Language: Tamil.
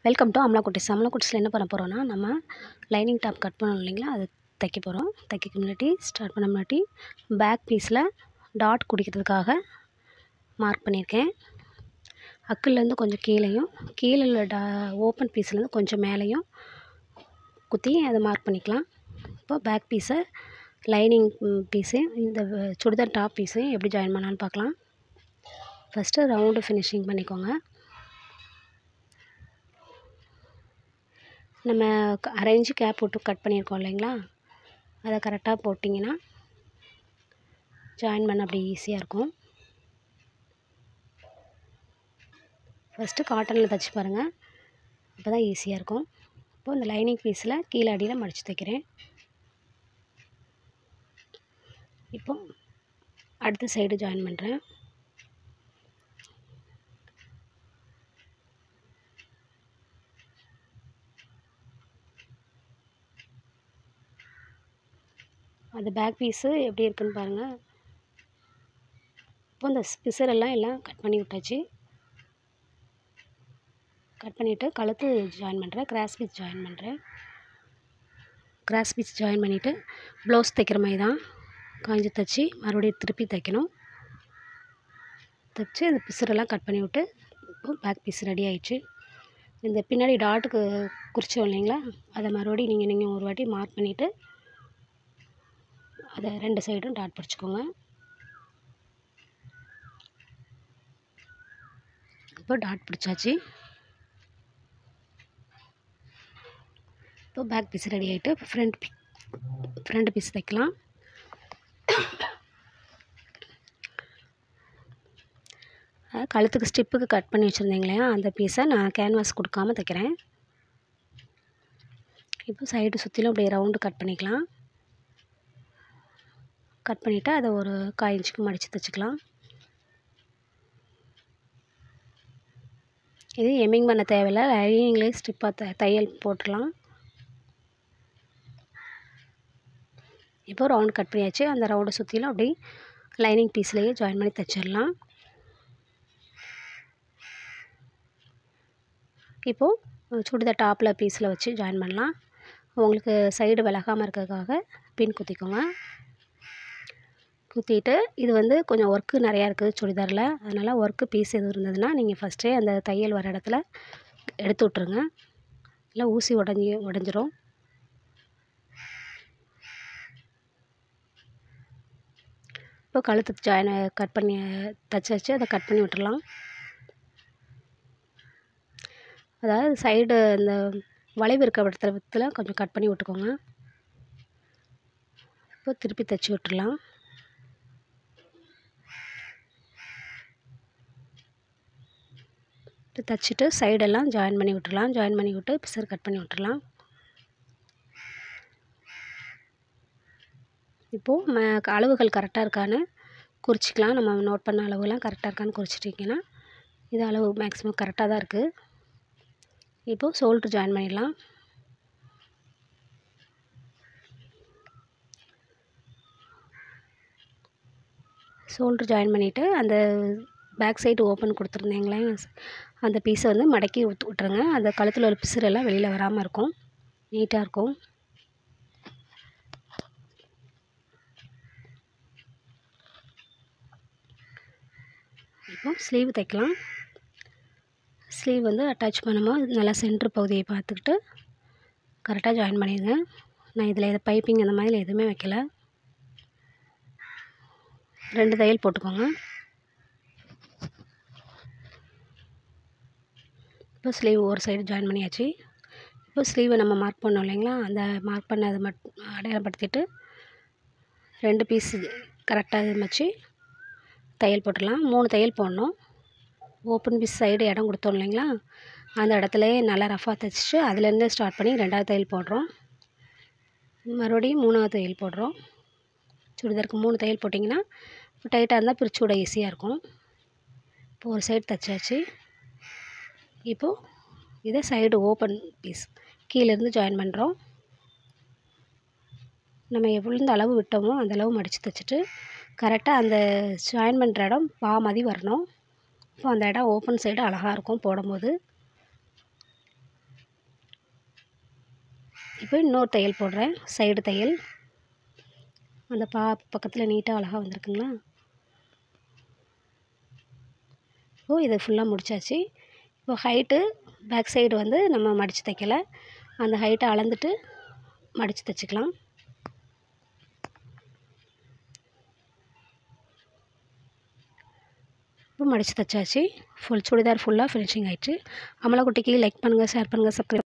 வெல்கம் டு அமலா குட்டிஸ் அமலா குட்டிஸில் என்ன பண்ண போகிறோன்னா நம்ம லைனிங் டாப் கட் பண்ணோம் இல்லைங்களா அது தைக்க போகிறோம் தைக்க முன்னாடி ஸ்டார்ட் பண்ண முன்னாடி பேக் பீஸில் டாட் குடிக்கிறதுக்காக மார்க் பண்ணியிருக்கேன் அக்குலேருந்து கொஞ்சம் கீழேயும் கீழே உள்ள டா ஓப்பன் பீஸ்லேருந்து கொஞ்சம் மேலேயும் குத்தி அதை மார்க் பண்ணிக்கலாம் இப்போ பேக் பீஸை லைனிங் பீஸு இந்த சுடிதார் டாப் பீஸையும் எப்படி ஜாயின் பண்ணலான்னு பார்க்கலாம் ஃபஸ்ட்டு ரவுண்டு ஃபினிஷிங் பண்ணிக்கோங்க நம்ம அரேஞ்சு கேப் போட்டு கட் பண்ணியிருக்கோம் இல்லைங்களா அதை கரெக்டாக போட்டிங்கன்னா ஜாயின் பண்ண அப்படி ஈஸியாக இருக்கும் ஃபஸ்ட்டு காட்டனில் தைச்சி பாருங்கள் அப்போ தான் ஈஸியாக இருக்கும் இப்போது இந்த லைனிங் பீஸில் கீழே அடியில் மடித்து தைக்கிறேன் இப்போ அடுத்த சைடு ஜாயின் பண்ணுறேன் அந்த பேக் பீஸு எப்படி இருக்குன்னு பாருங்கள் இப்போ இந்த பிசரெல்லாம் எல்லாம் கட் பண்ணி விட்டாச்சு கட் பண்ணிவிட்டு கழுத்து ஜாயின் பண்ணுறேன் கிராஸ் பீஸ் ஜாயின் பண்ணுறேன் கிராஸ் பீஸ் ஜாயின் பண்ணிவிட்டு ப்ளவுஸ் தைக்கிற மாதிரி தான் காஞ்சி தைச்சி மறுபடியும் திருப்பி தைக்கணும் தைச்சி அந்த பிசரெல்லாம் கட் பண்ணி விட்டு இப்போ பேக் பீஸ் ரெடி ஆயிடுச்சு இந்த பின்னாடி டாட்டுக்கு குறிச்சோம் இல்லைங்களா அதை மறுபடியும் நீங்கள் நீங்கள் ஒரு வாட்டி மார்க் பண்ணிவிட்டு அதை ரெண்டு சைடும் டாட் பிடிச்சிக்கோங்க இப்போ டாட் பிடிச்சாச்சு இப்போ பேக் பீஸ் ரெடி ஆகிட்டு இப்போ ஃப்ரண்ட் பீ ஃப்ரண்ட் பீஸ் தைக்கலாம் கழுத்துக்கு ஸ்டிப்புக்கு கட் பண்ணி வச்சுருந்தீங்களே அந்த பீஸை நான் கேன்வாஸ் கொடுக்காம தைக்கிறேன் இப்போ சைடு சுற்றிலும் அப்படியே ரவுண்டு கட் பண்ணிக்கலாம் கட் பண்ணிவிட்டு அதை ஒரு காய் இன்ச்சுக்கு மடித்து தைச்சிக்கலாம் இது எம்மிங் பண்ண தேவையில்லை லைனிங்லேயே ஸ்டிப்பாக த தையல் போட்டுடலாம் இப்போ ரவுண்ட் கட் பண்ணியாச்சு அந்த ரவுண்டை சுற்றிலும் அப்படி லைனிங் பீஸ்லேயே ஜாயின் பண்ணி தைச்சிடலாம் இப்போது சுடிதார் டாப்பில் பீஸில் வச்சு ஜாயின் பண்ணலாம் உங்களுக்கு சைடு விலகாமல் இருக்கிறதுக்காக பின் குத்திக்கோங்க குத்திட்டு இது வந்து கொஞ்சம் ஒர்க்கு நிறையா இருக்குது சுடிதாரில் அதனால் ஒர்க்கு பீஸ் எதுவும் இருந்ததுன்னா நீங்கள் ஃபஸ்ட்டே அந்த தையல் வர இடத்துல எடுத்து விட்ருங்க இல்லை ஊசி உடஞ்சி உடஞ்சிரும் இப்போ கழுத்து ஜாயின் கட் பண்ணி தைச்சி வச்சு அதை கட் பண்ணி விட்டுறலாம் அதாவது சைடு இந்த வளைவு இருக்க இடத்துல கொஞ்சம் கட் பண்ணி விட்டுக்கோங்க இப்போ திருப்பி தைச்சி விட்டுடலாம் தைச்சிட்டு சைடெல்லாம் ஜாயின் பண்ணி விட்டுடலாம் ஜாயின் பண்ணி விட்டு பிசர் கட் பண்ணி விட்டுடலாம் இப்போது ம அளவுகள் கரெக்டாக இருக்கான்னு குறிச்சிக்கலாம் நம்ம நோட் பண்ண அளவுலாம் கரெக்டாக இருக்கான்னு குறிச்சிட்டிங்கன்னா இது அளவு மேக்ஸிமம் கரெக்டாக தான் இருக்குது இப்போது ஷோல்ட்ரு ஜாயின் பண்ணிடலாம் ஷோல்ட்ரு ஜாயின் பண்ணிவிட்டு அந்த பேக் சைடு ஓப்பன் கொடுத்துருந்தீங்களே அந்த பீஸை வந்து மடக்கி விட்டு விட்ருங்க அந்த கழுத்தில் உள்ள பிசுரெல்லாம் வெளியில் வராமல் இருக்கும் நீட்டாக இருக்கும் இப்போ ஸ்லீவ் தைக்கலாம் ஸ்லீவ் வந்து அட்டாச் பண்ணும்போது நல்லா சென்ட்ரு பகுதியை பார்த்துக்கிட்டு கரெக்டாக ஜாயின் பண்ணிடுங்க நான் இதில் எது பைப்பிங் அந்த மாதிரி எதுவுமே வைக்கல ரெண்டு தையல் போட்டுக்கோங்க இப்போ ஸ்லீவ் ஒரு சைடு ஜாயின் பண்ணியாச்சு இப்போ ஸ்லீவை நம்ம மார்க் பண்ணோம் இல்லைங்களா அந்த மார்க் பண்ணதை மட் அடையாளப்படுத்திட்டு ரெண்டு பீஸ் கரெக்டாக வச்சு தையல் போட்டுடலாம் மூணு தையல் போடணும் ஓப்பன் பீஸ் சைடு இடம் கொடுத்தோம் இல்லைங்களா அந்த இடத்துலையே நல்லா ரஃபாக தைச்சிட்டு அதுலேருந்தே ஸ்டார்ட் பண்ணி ரெண்டாவது தையல் போடுறோம் மறுபடியும் மூணாவது தையல் போடுறோம் சுடிதாருக்கு மூணு தையல் போட்டிங்கன்னா இப்போ டைட்டாக இருந்தால் பிரித்து விட ஈஸியாக இருக்கும் இப்போ ஒரு சைடு தைச்சாச்சு இப்போது இதை சைடு ஓப்பன் பீஸ் கீழேருந்து ஜாயின் பண்ணுறோம் நம்ம எவ்வளோ அளவு விட்டோமோ அந்த அளவு மடித்து தைச்சிட்டு கரெக்டாக அந்த ஜாயின் பண்ணுற இடம் பா மாதிரி வரணும் இப்போ அந்த இடம் ஓப்பன் சைடு அழகாக இருக்கும் போடும்போது இப்போ இன்னொரு தையல் போடுறேன் சைடு தையல் அந்த பா பக்கத்தில் நீட்டாக அழகாக வந்திருக்குங்களா இப்போ இதை ஃபுல்லாக முடிச்சாச்சு இப்போ ஹைட்டு பேக் சைடு வந்து நம்ம மடித்து தைக்கல அந்த ஹைட்டை அளந்துட்டு மடித்து தைச்சிக்கலாம் இப்போ மடித்து தைச்சாச்சு ஃபுல் சுடிதார் ஃபுல்லாக ஃபினிஷிங் ஆயிடுச்சு அமலா குட்டிக்கு லைக் பண்ணுங்கள் ஷேர் பண்ணுங்கள் சப்ஸ்கிரைப்